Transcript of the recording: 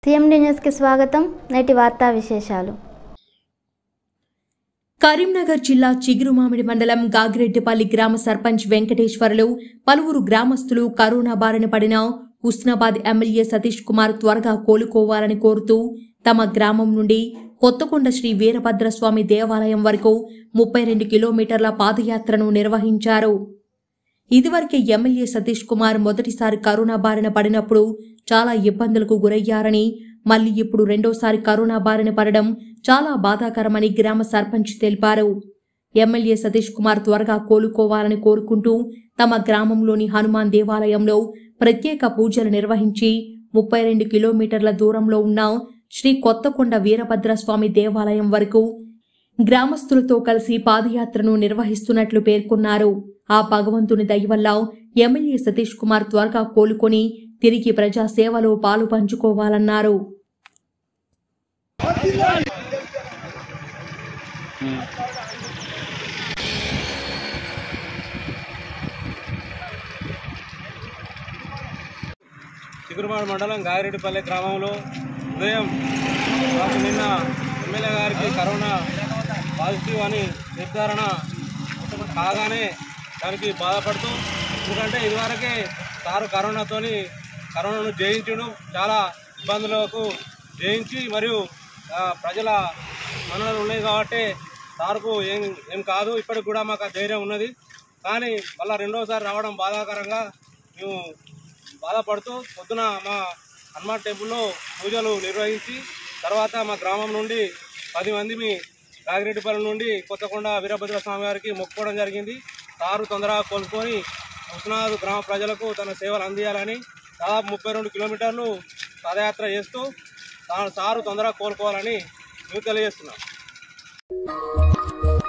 CMD న్యూస్కి స్వాగతం నేటి వార్తా విశేషాలు కరీంనగర్ జిల్లా చిగురుమామిడి మండలం గాగిరెడ్డిపల్లి గ్రామ సర్పంచ్ వెంకటేశ్వర్లు పలువురు గ్రామస్తులు కరోనా బారిన పడిన హుస్నాబాద్ ఎమ్మెల్యే సతీష్ కుమార్ త్వరగా కోలుకోవాలని కోరుతూ తమ గ్రామం నుండి కొత్తకొండ శ్రీ వీరభద్రస్వామి దేవాలయం వరకు ముప్పై రెండు కిలోమీటర్ల పాదయాత్రను నిర్వహించారు ఇదివరకే ఎమ్మెల్యే సతీష్ కుమార్ మొదటిసారి కరోనా బారిన పడినప్పుడు చాలా ఇబ్బందులకు గురయ్యారని మళ్లీ ఇప్పుడు రెండోసారి కరోనా బారిన పడడం చాలా బాధాకరమని గ్రామ సర్పంచ్ తెలిపారు ఎమ్మెల్యే సతీష్ కుమార్ త్వరగా కోలుకోవాలని కోరుకుంటూ తమ గ్రామంలోని హనుమాన్ దేవాలయంలో ప్రత్యేక పూజలు నిర్వహించి ముప్పై రెండు కిలోమీటర్ల దూరంలో ఉన్న శ్రీ కొత్తకొండ వీరభద్రస్వామి దేవాలయం వరకు గ్రామస్తులతో కలిసి పాదయాత్రను నిర్వహిస్తున్నట్లు పేర్కొన్నారు ఆ భగవంతుని దయ వల్ల ఎమ్మెల్యే సతీష్ కుమార్ త్వరగా కోలుకొని తిరిగి ప్రజా సేవలో పాలు పంచుకోవాలన్నారు చిగురుమాడు మండలం గాగిరెడ్డిపల్లి గ్రామంలో ఉదయం మాకు నిన్న ఎమ్మెల్యే గారికి కరోనా పాజిటివ్ అని నిర్ధారణ కాగానే దానికి బాధపడుతూ ఎందుకంటే ఇదివరకే సారు కరోనాతోని కరోనాను జయించడం చాలా ఇబ్బందులకు జయించి మరియు ఆ, ప్రజల మన్ననలు ఉన్నాయి కాబట్టి సార్కు ఏం ఏం కాదు ఇప్పటికి కూడా మాకు ఆ ధైర్యం ఉన్నది కానీ మళ్ళీ రెండోసారి రావడం బాధాకరంగా మేము బాధపడుతూ పొద్దున మా హనుమాన్ టెంపుల్లో పూజలు నిర్వహించి తర్వాత మా గ్రామం నుండి పది మంది మీ రాగిరెడ్డిపల్లి నుండి కొత్తకొండ వీరభద్ర స్వామి వారికి మొక్కుకోవడం జరిగింది సారు తొందరగా కోలుకొని హుస్నాథ్ గ్రామ ప్రజలకు తన సేవలు అందియాలని దాదాపు ముప్పై రెండు కిలోమీటర్లు పాదయాత్ర చేస్తూ తా- సారు తొందరగా కోలుకోవాలని మేము తెలియజేస్తున్నాం